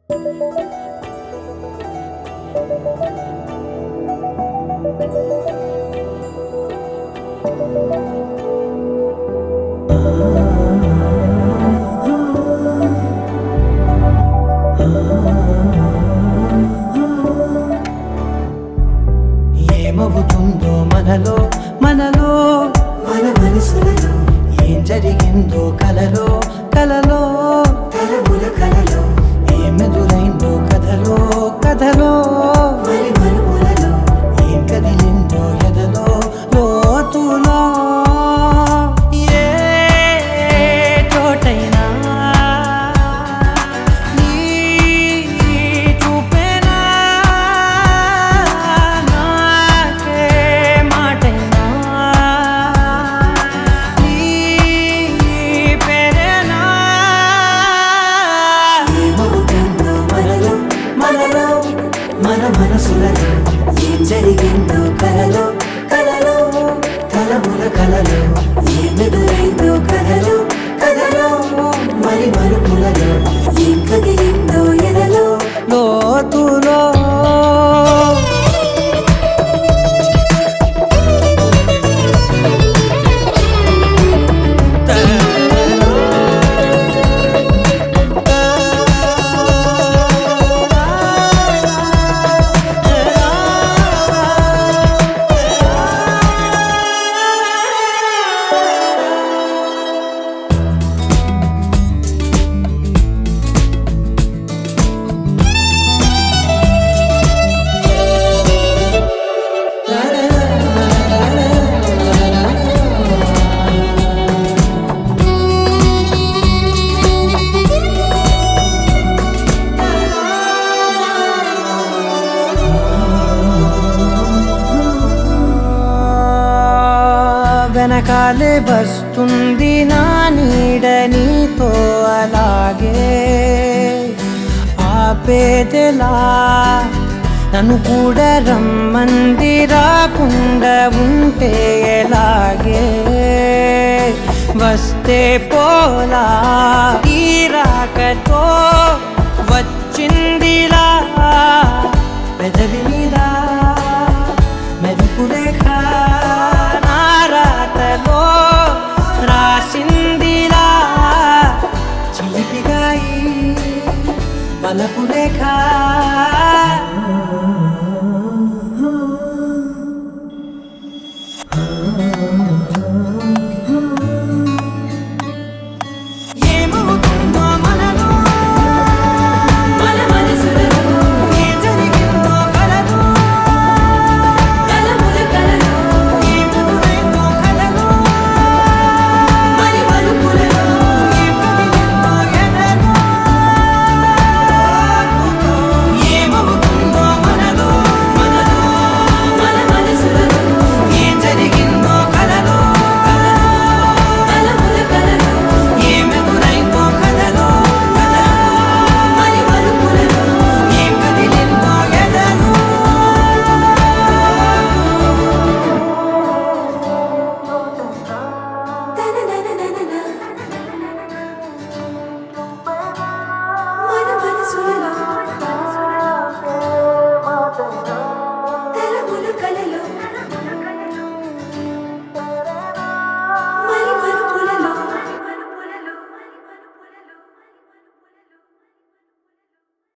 ఏమవుతుందో మనలో మనలో మన మనసులలో ఏం జరిగిందో కలలో కలలో తలముల కలలో ఏమెదురైందో కథలో కథలో మరి మరుపులలో ఏం కదిలిందో ఎదలో లోతులో ఏ చోటైనా నీ చూపేనా నాకే మాటైనా నీ పేరేనా ఏమవుతుందో మనలో మనలో మన మనసులలో ఏం జరిగిందో కలలో కలలో తలముల కలలో ఏమెదురైందో కథలో కథలో మరి మరుపులలో ఏం కదిలిందో ఎదలో లోతులో వెనకాలే వస్తుంది నా నీడ నీతో అలాగే ఆపేదెలా నన్ను కూడా రమ్మంది రాకుండా ఉంటే ఎలాగే వస్తే పోలా ఈ రాకతో వచ్చిందిలా పెదవి మీద మెరుపు రేఖ నా రాతలో రాసిందిలా చిలిపిగాయి మలపు రేఖ